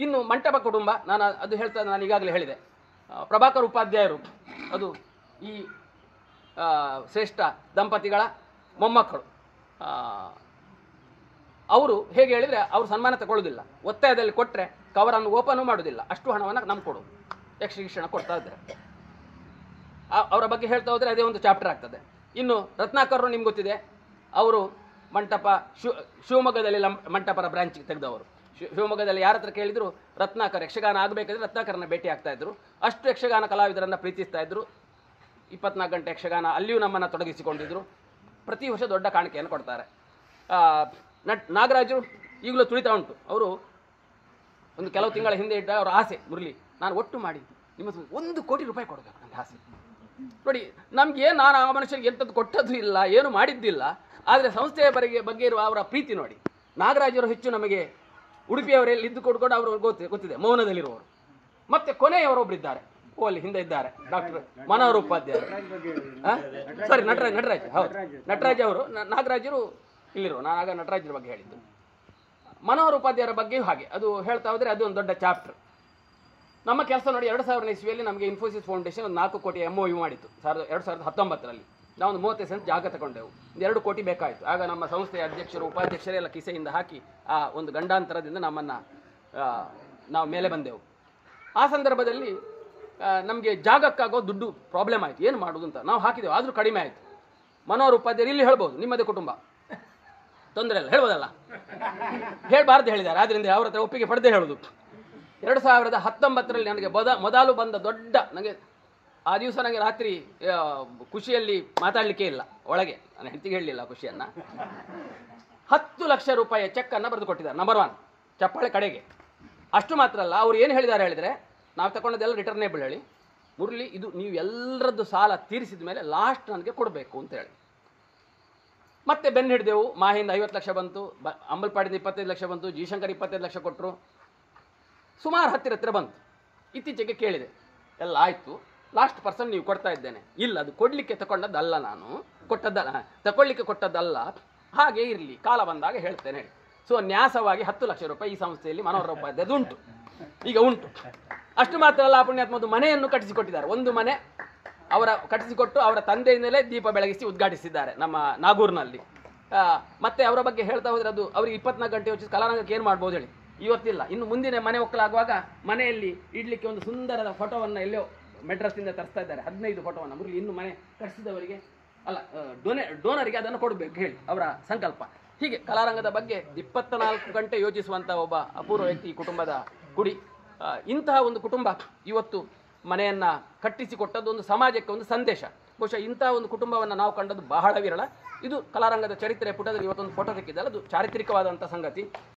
ಇನ್ನು ಮಂಟಪ ಕುಟುಂಬ ನಾನು ಅದು ಹೇಳ್ತಾ ನಾನು ಈಗಾಗಲೇ ಹೇಳಿದೆ ಆ, ಪ್ರಭಾಕರ್ ಉಪಾಧ್ಯಾಯರು ಅದು ಈ ಆ, ಶ್ರೇಷ್ಠ ದಂಪತಿಗಳ ಮೊಮ್ಮಕ್ಕಳು ಆ, ಅವರು ಹೇಗೆ ಹೇಳಿದರೆ ಅವರು ಸನ್ಮಾನ ತಗೊಳ್ಳೋದಿಲ್ಲ ಒತ್ತಾಯದಲ್ಲಿ ಕೊಟ್ಟರೆ ಕವರನ್ನು ಓಪನ್ ಮಾಡೋದಿಲ್ಲ ಅಷ್ಟು ಹಣವನ್ನು ನಮ್ಗೆ ಕೊಡು ಯಕ್ಷ ಶಿಕ್ಷಣ ಕೊಡ್ತಾ ಇದ್ದಾರೆ ಆ- ಅವರ ಬಗ್ಗೆ ಹೇಳ್ತಾ ಹೋದರೆ ಅದೇ ಒಂದು ಚಾಪ್ಟರ್ ಆಗ್ತದೆ ಇನ್ನು ರತ್ನಾಕರರು ನಿಮ್ಗೆ ಗೊತ್ತಿದೆ ಅವರು ಮಂಟಪ ಶಿವ ಶಿವಮೊಗ್ಗದಲ್ಲಿ ಲಂ ಮಂಟಪರ ಬ್ರಾಂಚ್ ತೆಗೆದವರು ಶಿ- ಶಿವಮೊಗ್ಗದಲ್ಲಿ ಯಾರ ಹತ್ರ ಕೇಳಿದ್ರು ರತ್ನಾಕರ್ ಯಕ್ಷಗಾನ ಆಗಬೇಕಾದ್ರೆ ರತ್ನಾಕರನ್ನ ಭೇಟಿ ಆಗ್ತಾ ಇದ್ರು ಅಷ್ಟು ಯಕ್ಷಗಾನ ಕಲಾವಿದರನ್ನು ಪ್ರೀತಿಸ್ತಾ ಇದ್ರು ಇಪ್ಪತ್ನಾಲ್ಕು ಗಂಟೆ ಯಕ್ಷಗಾನ ಅಲ್ಲಿಯೂ ನಮ್ಮನ್ನು ತೊಡಗಿಸಿಕೊಂಡಿದ್ರು ಪ್ರತಿ ವರ್ಷ ದೊಡ್ಡ ಕಾಣಿಕೆಯನ್ನು ಕೊಡ್ತಾರೆ ಆ, ನಟ್ ನಾಗರಾಜರು ಈಗಲೂ ತುಳಿತಾ ಉಂಟು ಅವರು ಒಂದು ಕೆಲವು ತಿಂಗಳ ಹಿಂದೆ ಇದ್ದ ಅವರ ಆಸೆ ಮುರಳಿ ನಾನು ಒಟ್ಟು ಮಾಡಿ ನಿಮ್ಮ ಹತ್ರ ಒಂದು ಕೋಟಿ ರೂಪಾಯಿ ಕೊಡಬೇಕು ನನ್ನ ಆಸೆ ನೋಡಿ ನಮ್ಗೆ ನಾನು ಆ ಮನುಷ್ಯರಿಗೆ ಎಂಥದ್ದು ಕೊಟ್ಟದ್ದು ಇಲ್ಲ ಏನು ಮಾಡಿದ್ದಿಲ್ಲ ಆದರೆ ಸಂಸ್ಥೆಯ ಬಗ್ಗೆ ಬಗ್ಗೆ ಇರುವ ಅವರ ಪ್ರೀತಿ ನೋಡಿ ನಾಗರಾಜರು ಹೆಚ್ಚು ನಮಗೆ ಉಡುಪಿಯವರಲ್ಲಿ ಇದ್ದು ಕೊಡ್ಕೊಂಡು ಅವರು ಗೊತ್ತಿ ಗೊತ್ತಿದೆ ಮೌನದಲ್ಲಿರುವವರು ಮತ್ತೆ ಕೊನೆಯವರೊಬ್ರು ಇದ್ದಾರೆ ಓ ಅಲ್ಲಿ ಹಿಂದೆ ಇದ್ದಾರೆ ಡಾಕ್ಟರ್ ಮನೋಹರ್ ಉಪಾಧ್ಯಾಯ ಸಾರಿ ನಟರಾಜ್ ನಟರಾಜ್ ಹೌದು ನಟರಾಜ್ ಅವರು ನ- ನಾಗರಾಜರು ಇಲ್ಲಿರುವ ನಾನು ಆಗ ನಟರಾಜರ ಬಗ್ಗೆ ಹೇಳಿದ್ದು ಮನೋಹರ್ ಉಪಾಧ್ಯಾಯರ ಬಗ್ಗೆಯೂ ಹಾಗೆ ಅದು ಹೇಳ್ತಾ ಹೋದರೆ ಅದು ಒಂದು ದೊಡ್ಡ ಚಾಪ್ಟರ್ ನಮ್ಮ ಕೆಲಸ ನೋಡಿ ಎರಡು ಸಾವಿರದ ಇಸ್ವಿಯಲ್ಲಿ ನಮಗೆ ಇನ್ಫೋಸಿಸ್ ಫೌಂಡೇಶನ್ ಒಂದು ನಾಲ್ಕು ಕೋಟಿ ಎಮ್ ಒ ಯು ಮಾಡಿತ್ತು ಸಾವಿರದ ಎರಡು ಸಾವಿರದ ಹತ್ತೊಂಬತ್ತರಲ್ಲಿ ನಾವು ಒಂದು ಮೂವತ್ತೈದು ಸೆಂಟ್ ಜಾಗ ತಗೊಂಡೆವು ಒಂದು ಎರಡು ಕೋಟಿ ಬೇಕಾಯಿತು ಆಗ ನಮ್ಮ ಸಂಸ್ಥೆಯ ಅಧ್ಯಕ್ಷರು ಉಪಾಧ್ಯಕ್ಷರೆಲ್ಲ ಕಿಸೆಯಿಂದ ಹಾಕಿ ಆ ಒಂದು ಗಂಡಾಂತರದಿಂದ ನಮ್ಮನ್ನು ನಾವು ಮೇಲೆ ಬಂದೆವು ಆ ಸಂದರ್ಭದಲ್ಲಿ ನಮಗೆ ಜಾಗಕ್ಕಾಗೋ ದುಡ್ಡು ಪ್ರಾಬ್ಲಮ್ ಆಯಿತು ಏನು ಮಾಡೋದು ಅಂತ ನಾವು ಹಾಕಿದೆವು ಆದರೂ ಕಡಿಮೆ ಆಯಿತು ಮನೋಹರ್ ಉಪಾಧ್ಯಾಯರು ಇಲ್ಲಿ ಹೇಳ್ಬೋದು ನಿಮ್ಮದೇ ಕುಟುಂಬ ತೊಂದರೆ ಇಲ್ಲ ಹೇಳ್ಬೋದಲ್ಲ ಹೇಳಬಾರ್ದು ಹೇಳಿದ್ದಾರೆ ಆದ್ದರಿಂದ ಅವ್ರ ಹತ್ರ ಒಪ್ಪಿಗೆ ಪಡೆದೇ ಹೇಳೋದು ಎರಡು ಸಾವಿರದ ಹತ್ತೊಂಬತ್ತರಲ್ಲಿ ನನಗೆ ಮೊದ ಮೊದಲು ಬಂದ ದೊಡ್ಡ ನನಗೆ ಆ ದಿವಸ ನನಗೆ ರಾತ್ರಿ ಆ, ಖುಷಿಯಲ್ಲಿ ಮಾತಾಡಲಿಕ್ಕೆ ಇಲ್ಲ ಒಳಗೆ ನಾನು ಹೆಂಡತಿಗೆ ಹೇಳಲಿಲ್ಲ ಖುಷಿಯನ್ನು ಹತ್ತು ಲಕ್ಷ ರೂಪಾಯಿಯ ಚೆಕ್ ಅನ್ನು ಬರೆದು ಕೊಟ್ಟಿದ್ದಾರೆ ನಂಬರ್ ಒನ್ ಚಪ್ಪಾಳೆ ಕಡೆಗೆ ಅಷ್ಟು ಮಾತ್ರ ಅಲ್ಲ ಅವ್ರು ಏನು ಹೇಳಿದ್ದಾರೆ ಹೇಳಿದರೆ ನಾವು ತಗೊಂಡದೆಲ್ಲ ರಿಟರ್ನೇಬಲ್ ಹೇಳಿ ಮುರಳಿ ಇದು ನೀವು ಎಲ್ಲರದ್ದು ಸಾಲ ತೀರಿಸಿದ ಮೇಲೆ ಲಾಸ್ಟ್ ನನಗೆ ಕೊಡಬೇಕು ಅಂತ ಹೇಳಿ ಮತ್ತೆ ಬೆನ್ನು ಹಿಡಿದೆವು ಮಾಹಿಂದ ಐವತ್ತು ಲಕ್ಷ ಬಂತು ಬ ಅಂಬಲ್ಪಾಡಿಂದ ಇಪ್ಪತ್ತೈದು ಲಕ್ಷ ಬಂತು ಜೀಶಂಕರ್ ಇಪ್ಪತ್ತೈದು ಲಕ್ಷ ಕೊಟ್ಟರು ಸುಮಾರು ಹತ್ತಿರ ಹತ್ತಿರ ಬಂತು ಇತ್ತೀಚೆಗೆ ಕೇಳಿದೆ ಎಲ್ಲ ಆಯಿತು ಲಾಸ್ಟ್ ಪರ್ಸನ್ ನೀವು ಕೊಡ್ತಾ ಇದ್ದೇನೆ ಇಲ್ಲ ಅದು ಕೊಡಲಿಕ್ಕೆ ತಗೊಂಡದ್ದಲ್ಲ ನಾನು ಕೊಟ್ಟದ್ದಲ್ಲ ತಗೊಳ್ಳಿಕ್ಕೆ ಕೊಟ್ಟದ್ದಲ್ಲ ಹಾಗೆ ಇರಲಿ ಕಾಲ ಬಂದಾಗ ಹೇಳ್ತೇನೆ ಹೇಳಿ ಸೊ ನ್ಯಾಸವಾಗಿ ಹತ್ತು ಲಕ್ಷ ರೂಪಾಯಿ ಈ ಸಂಸ್ಥೆಯಲ್ಲಿ ಮನೋಹರ ಉಪಾಧ್ಯಾಯದು ಉಂಟು ಈಗ ಉಂಟು ಅಷ್ಟು ಮಾತ್ರ ಅಲ್ಲ ಆ ಪುಣ್ಯಾತ್ಮ ಒಂದು ಮನೆಯನ್ನು ಕಟ್ಟಿಸಿಕೊಟ್ಟಿದ್ದಾರೆ ಒಂದು ಮನೆ ಅವರ ಕಟ್ಟಿಸಿಕೊಟ್ಟು ಅವರ ತಂದೆಯಿಂದಲೇ ದೀಪ ಬೆಳಗಿಸಿ ಉದ್ಘಾಟಿಸಿದ್ದಾರೆ ನಮ್ಮ ನಾಗೂರ್ನಲ್ಲಿ ಆ, ಮತ್ತೆ ಅವರ ಬಗ್ಗೆ ಹೇಳ್ತಾ ಹೋದ್ರೆ ಅದು ಅವರಿಗೆ ಇಪ್ಪತ್ನಾಲ್ಕು ಗಂಟೆ ಯೋಚಿಸಿ ಕಲಾರಂಗಕ್ಕೆ ಏನು ಮಾಡ್ಬೋದು ಹೇಳಿ ಇವತ್ತಿಲ್ಲ ಇನ್ನು ಮುಂದಿನ ಮನೆ ಒಕ್ಕಲಾಗುವಾಗ ಮನೆಯಲ್ಲಿ ಇಡ್ಲಿಕ್ಕೆ ಒಂದು ಸುಂದರದ ಫೋಟೋವನ್ನು ಎಲ್ಲೋ ಮೆಡ್ರಸ್ಸಿಂದ ತರಿಸ್ತಾ ಇದ್ದಾರೆ ಹದಿನೈದು ಫೋಟೋವನ್ನು ಮುರಳಿ ಇನ್ನು ಮನೆ ಕಟ್ಟಿಸಿದವರಿಗೆ ಅಲ್ಲ ಡೊನೇ ಡೋನರಿಗೆ ಅದನ್ನು ಕೊಡಬೇಕು ಹೇಳಿ ಅವರ ಸಂಕಲ್ಪ ಹೀಗೆ ಕಲಾರಂಗದ ಬಗ್ಗೆ ಇಪ್ಪತ್ತ ನಾಲ್ಕು ಗಂಟೆ ಯೋಚಿಸುವಂಥ ಒಬ್ಬ ಅಪೂರ್ವ ವ್ಯಕ್ತಿ ಈ ಕುಟುಂಬದ ಕುಡಿ ಆ, ಇಂತಹ ಒಂದು ಕುಟುಂಬ ಇವತ್ತು ಮನೆಯನ್ನು ಕಟ್ಟಿಸಿಕೊಟ್ಟದ್ದು ಒಂದು ಸಮಾಜಕ್ಕೆ ಒಂದು ಸಂದೇಶ ಬಹುಶಃ ಇಂತಹ ಒಂದು ಕುಟುಂಬವನ್ನು ನಾವು ಕಂಡದ್ದು ಬಹಳ ವಿರಳ ಇದು ಕಲಾರಂಗದ ಚರಿತ್ರೆ ಪುಟದಲ್ಲಿ ಇವತ್ತೊಂದು ಫೋಟೋ ಸಿಕ್ಕಿದ್ದಲ್ಲ ಅದು ಚಾರಿತ್ರಿಕವಾದಂಥ ಸಂಗತಿ